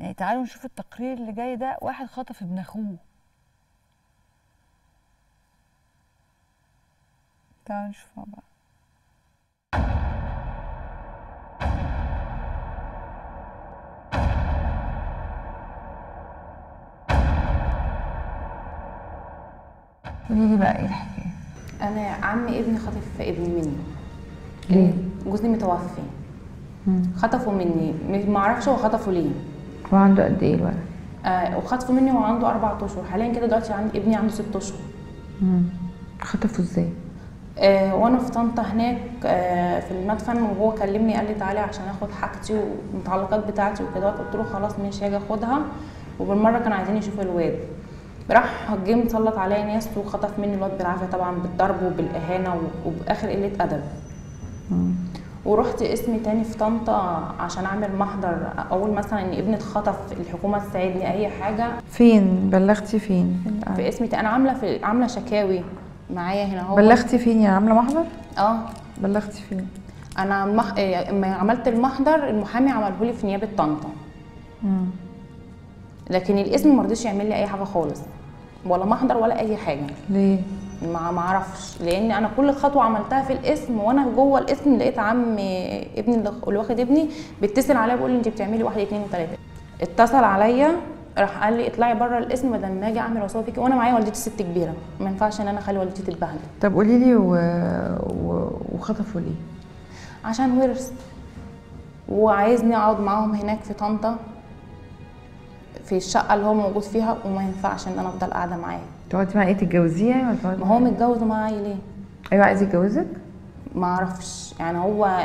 يعني تعالوا نشوف التقرير اللي جاي ده واحد خطف ابن اخوه تعالوا نشوفها بقى قولي لي بقى ايه الحكايه انا عم ابني خطف ابني مني ليه؟ جوزي متوفي خطفوا مني ما اعرفش هو خطفه ليه هو عنده قد ايه الولد؟ آه وخطفوا مني وهو عنده اربع اشهر حاليا كده دلوقتي عندي ابني عنده ست اشهر خطفه ازاي؟ آه وانا في طنطا هناك آه في المدفن وهو كلمني قال لي تعالي عشان اخد حاجتي والمتعلقات بتاعتي وكده قلت له خلاص ماشي هاجي اخدها وبالمره كانوا عايزين يشوفوا الواد راح جه مسلط عليا ناس وخطف مني الواد بالعافيه طبعا بالضرب وبالاهانه و- وباخر قله ادب ورحت اسمي تاني في طنطا عشان اعمل محضر اقول مثلا ان ابني اتخطف الحكومه تساعدني اي حاجه فين بلغتي فين؟ في اسمي تاني. انا عامله في عامله شكاوي معايا هنا اهو بلغتي فين يا عامله محضر؟ اه بلغتي فين؟ انا مح... إيه، لما عملت المحضر المحامي عمله لي في نيابه طنطا مم. لكن الاسم ما رضيش يعمل لي اي حاجه خالص ولا محضر ولا اي حاجه ليه؟ ما ما اعرفش لان انا كل خطوه عملتها في الاسم وانا جوه الاسم لقيت عم ابني اللي اللي واخد ابني بيتصل عليا بيقول لي انت بتعملي واحد اتنين وتلاته اتصل عليا راح قال لي اطلعي بره الاسم بدل ما اجي اعمل وصيه فيكي وانا معايا والدتي ست كبيره ما ينفعش ان انا اخلي والدتي تتبهدل طب قولي لي و... و... وخطفوا ليه؟ عشان ورث وعايزني اقعد معاهم هناك في طنطا في الشقه اللي هو موجود فيها وما ينفعش ان انا افضل قاعده معاه تقعدي معاه ايه تتجوزيه ولا تقعدي ما هو معاه؟ متجوز ومعايا ليه ايوه عايز يتجوزك؟ ما اعرفش يعني هو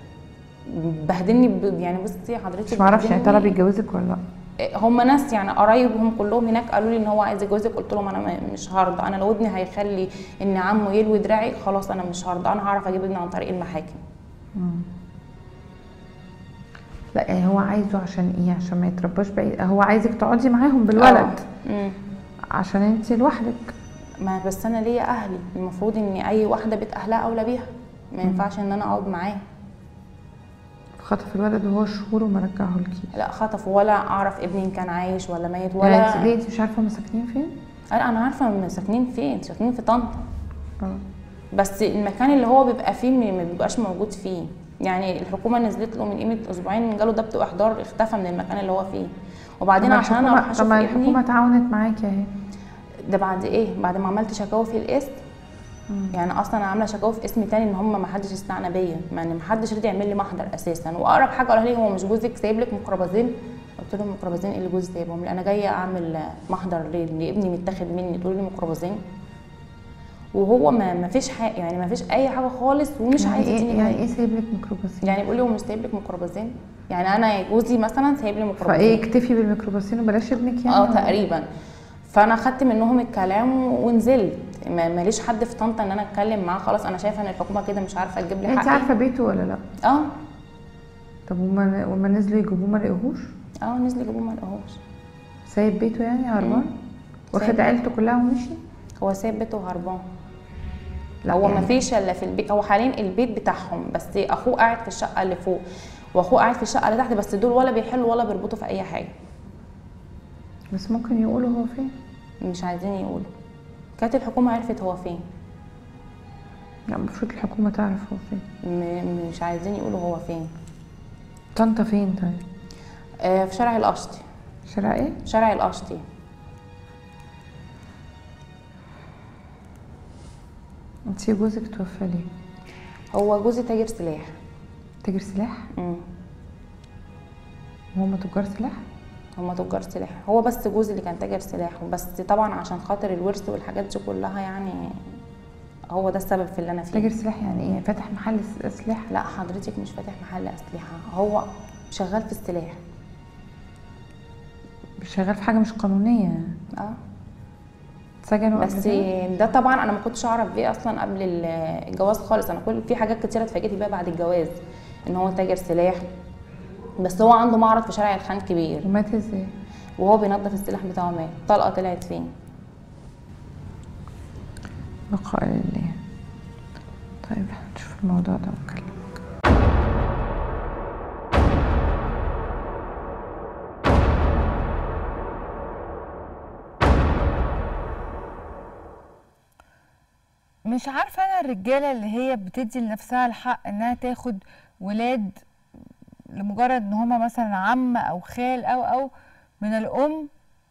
بهدلني ب... يعني بصي حضرتك مش معرفش يعني بهدلني. طلب يتجوزك ولا لا؟ هم ناس يعني قرايبهم كلهم هناك قالوا لي ان هو عايز يتجوزك قلت لهم انا ما- مش هرضى انا لو ابني هيخلي ان عمه يلوي دراعي خلاص انا مش هرضى انا هعرف اجيب ابني عن طريق المحاكم لا يعني هو عايزه عشان ايه؟ عشان ما يترباش بعيد هو عايزك تقعدي معاهم بالولد امم عشان انت لوحدك ما بس انا ليا اهلي المفروض ان اي واحده بيت اهلها اولى بيها ما ينفعش ان انا اقعد معاه خطف الولد وهو شهور وما رجعهولكيش لا خطف ولا اعرف ابني إن كان عايش ولا ميت يعني ولا انت ليه انت مش عارفه هم ساكنين فين؟ انا أنا عارفه هم ساكنين فين ساكنين في طنطا اه بس المكان اللي هو بيبقى فيه ما ما بيبقاش موجود فيه يعني الحكومه نزلت له من قيمه اسبوعين جاله ضبط واحضار اختفى من المكان اللي هو فيه وبعدين طب عشان انا الحكومة- اروح طب اشوف ما ابني الحكومه تعاونت معاكي اهي ده بعد ايه بعد ما عملت شكاوى في القسط يعني اصلا انا عامله شكاوى في اسم تاني ان هم ما حدش استعنى بيا يعني ما حدش رضي يعمل لي محضر اساسا واقرب حاجه قالوا لي هو مش جوزك سايب لك مقربزين قلت لهم مقربزين ايه اللي جوزي سايبهم لي انا جايه اعمل محضر ليه لابني متاخد مني تقولوا لي مقربزين وهو ما ما فيش حاجه يعني ما فيش اي حاجه خالص ومش يعني عايز ايه يديني يعني جنيه. ايه سايب لك ميكروباصين؟ يعني بيقول لي هو مش سايب لك مقربزين يعني انا جوزي مثلا سايب لي مقربزين فايه اكتفي بالميكروباصين وبلاش ابنك يعني اه ولا إيه؟ تقريبا فانا خدت منهم الكلام ونزلت ما- ماليش حد في طنطا ان انا اتكلم معاه خلاص انا شايفه ان الحكومه كده مش عارفه تجيب لي انت حقي عارفه بيته ولا لا؟ اه طب وما وما نزلوا يجيبوه ما لقوهوش؟ اه نزل يجيبوه ما لقاهوش سايب بيته يعني هربان؟ مم. واخد سايب. عيلته كلها ومشي؟ هو سايب بيته وهربان لا هو ما يعني- فيش الا في البيت هو حاليا البيت بتاعهم بس اخوه قاعد في الشقه اللي فوق واخوه قاعد في الشقه اللي تحت بس دول ولا بيحلوا ولا بيربطوا في اي حاجه بس ممكن يقولوا هو فين؟ مش عايزين يقولوا كانت الحكومه عرفت هو فين لا المفروض الحكومه تعرف هو فين م- مش عايزين يقولوا هو فين طنطا فين طيب؟ آه في شارع القشطي شارع ايه؟ شارع القشطي انت جوزك توفى ليه؟ هو جوزي تاجر سلاح تاجر سلاح؟ مم. وهم تجار سلاح؟ هما تجار سلاح هو بس جوزي اللي كان تاجر سلاح بس طبعا عشان خاطر الورث والحاجات دي كلها يعني هو ده السبب في اللي انا فيه تاجر سلاح يعني ايه؟ فاتح محل س- سلاح؟ لا حضرتك مش فاتح محل اسلحه هو شغال في السلاح شغال في حاجه مش قانونيه اه اتسجنوا قبل بس كده؟ ده طبعا انا ما كنتش اعرف بيه اصلا قبل ال- الجواز خالص انا كل في حاجات كتيره اتفاجئت بيها بعد الجواز ان هو تاجر سلاح بس هو عنده معرض في شارع الخان كبير ومات ازاي؟ وهو بينظف السلاح بتاعه مات طلقه طلعت فين بقاء لله طيب هنشوف الموضوع ده ونكلم مش عارفه انا الرجاله اللي هي بتدي لنفسها الحق انها تاخد ولاد لمجرد ان هما مثلا عم او خال او او من الام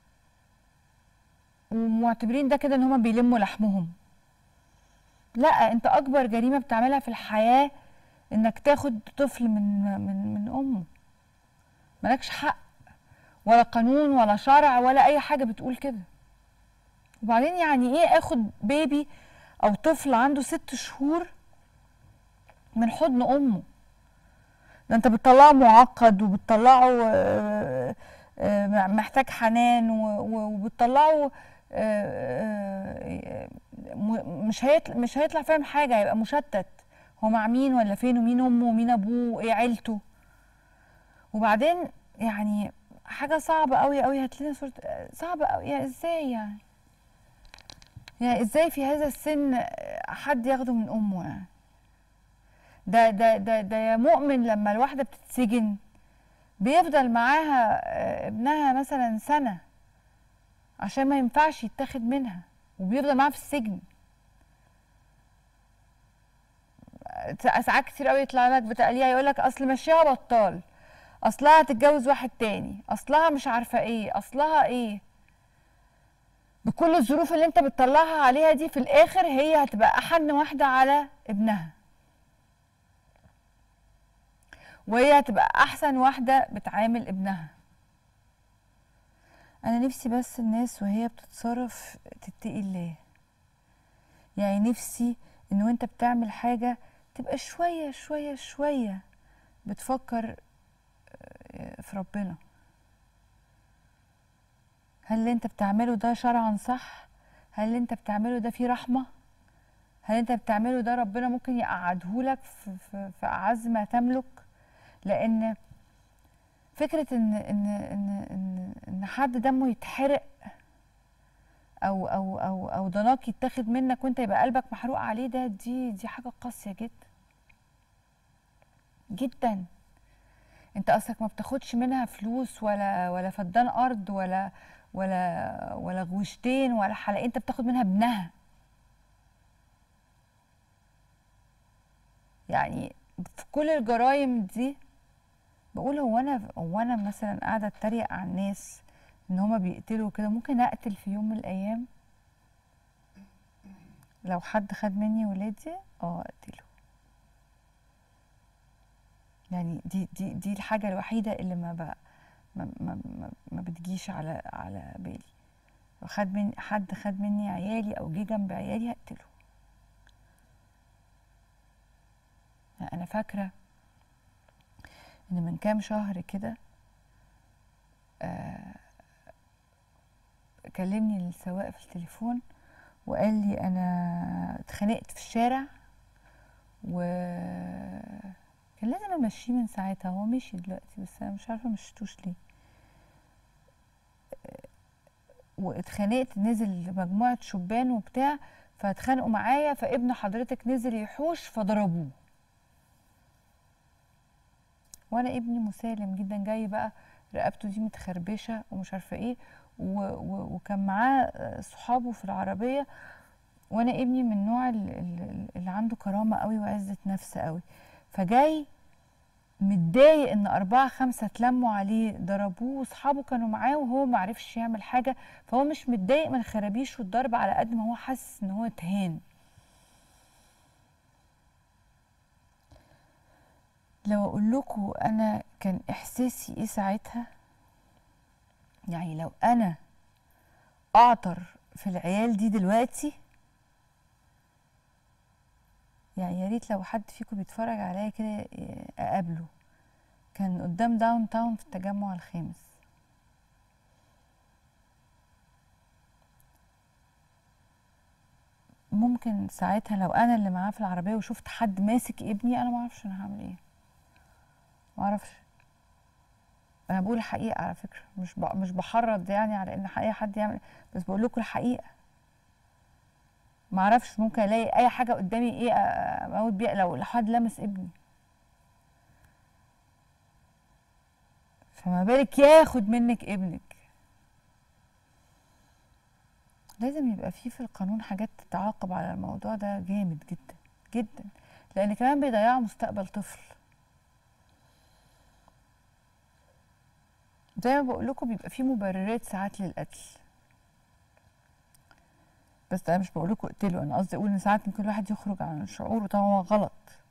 ومعتبرين ده كده ان هما بيلموا لحمهم لا انت اكبر جريمه بتعملها في الحياه انك تاخد طفل من من من امه مالكش حق ولا قانون ولا شرع ولا اي حاجه بتقول كده وبعدين يعني ايه اخد بيبي او طفل عنده ست شهور من حضن امه ده انت بتطلعه معقد وبتطلعه آه، آه، محتاج حنان و- و- وبتطلعه آه، آه، م- مش هيطلع مش هيطلع فاهم حاجه هيبقى مشتت هو مع مين ولا فين ومين امه ومين ابوه وايه عيلته وبعدين يعني حاجه صعبه قوي قوي هات لنا صوره صعبه قوي يعني ازاي يعني يعني ازاي في هذا السن حد ياخده من امه يعني ده ده ده ده يا مؤمن لما الواحده بتتسجن بيفضل معاها آه، ابنها مثلا سنه عشان ما ينفعش يتاخد منها وبيفضل معاها في السجن آه، ساعات كتير قوي يطلع لك بتقليها يقول لك اصل مشيها بطال اصلها هتتجوز واحد تاني اصلها مش عارفه ايه اصلها ايه بكل الظروف اللي انت بتطلعها عليها دي في الاخر هي هتبقى احن واحده على ابنها وهي هتبقى احسن واحده بتعامل ابنها انا نفسي بس الناس وهي بتتصرف تتقي الله يعني نفسي ان وانت بتعمل حاجه تبقى شويه شويه شويه بتفكر آه، في ربنا هل اللي انت بتعمله ده شرعا صح هل اللي انت بتعمله ده فيه رحمه هل انت بتعمله ده ربنا ممكن يقعدهولك في, في, في اعز ما تملك لان فكره ان ان ان ان, إن حد دمه يتحرق او او او او ضناك يتاخد منك وانت يبقى قلبك محروق عليه ده دي دي حاجه قاسيه جدا جدا انت اصلك ما بتاخدش منها فلوس ولا ولا فدان ارض ولا ولا ولا غوشتين ولا حلقين انت بتاخد منها ابنها يعني في كل الجرايم دي بقول هو انا هو انا مثلا قاعده اتريق على الناس ان هما بيقتلوا كده ممكن اقتل في يوم من الايام لو حد خد مني ولادي اه اقتله يعني دي دي دي الحاجه الوحيده اللي ما بقى ما, ما, ما, ما بتجيش على على بالي لو خد من حد خد مني عيالي او جه جنب عيالي هقتله يعني انا فاكره ان من كام شهر كده آه كلمني السواق في التليفون وقال لي انا اتخانقت في الشارع و كان لازم امشيه من ساعتها هو مشي دلوقتي بس انا مش عارفه مشيتوش ليه آه، واتخانقت نزل مجموعه شبان وبتاع فاتخانقوا معايا فابن حضرتك نزل يحوش فضربوه وانا ابني مسالم جدا جاي بقى رقبته دي متخربشه ومش عارفه ايه و و وكان معاه آه، صحابه في العربيه وانا ابني من النوع ال- ال- اللي عنده كرامه قوي وعزه نفس قوي فجاي متضايق ان اربعه خمسه اتلموا عليه ضربوه واصحابه كانوا معاه وهو ما عرفش يعمل حاجه فهو مش متضايق من الخرابيش والضرب على قد ما هو حاسس ان هو اتهان لو اقول لكم انا كان احساسي ايه ساعتها يعني لو انا اعطر في العيال دي دلوقتي يعني يا ريت لو حد فيكم بيتفرج عليا كده اقابله كان قدام داون تاون في التجمع الخامس ممكن ساعتها لو انا اللي معاه في العربيه وشفت حد ماسك ابني انا ما اعرفش انا هعمل ايه ما اعرفش انا بقول الحقيقه على فكره مش ب... مش بحرض يعني على ان حقيقة حد يعمل بس بقول لكم الحقيقه ما اعرفش ممكن الاقي اي حاجه قدامي ايه أ- اموت بيها لو لو حد لمس ابني فما بالك ياخد منك ابنك لازم يبقى فيه في القانون حاجات تتعاقب على الموضوع ده جامد جدا جدا لان كمان بيضيعوا مستقبل طفل زي ما بقول لكم بيبقى فيه مبررات ساعات للقتل بس انا مش بقول لكم اقتلوا انا قصدي اقول ان ساعات ممكن الواحد يخرج عن شعوره طبعا هو غلط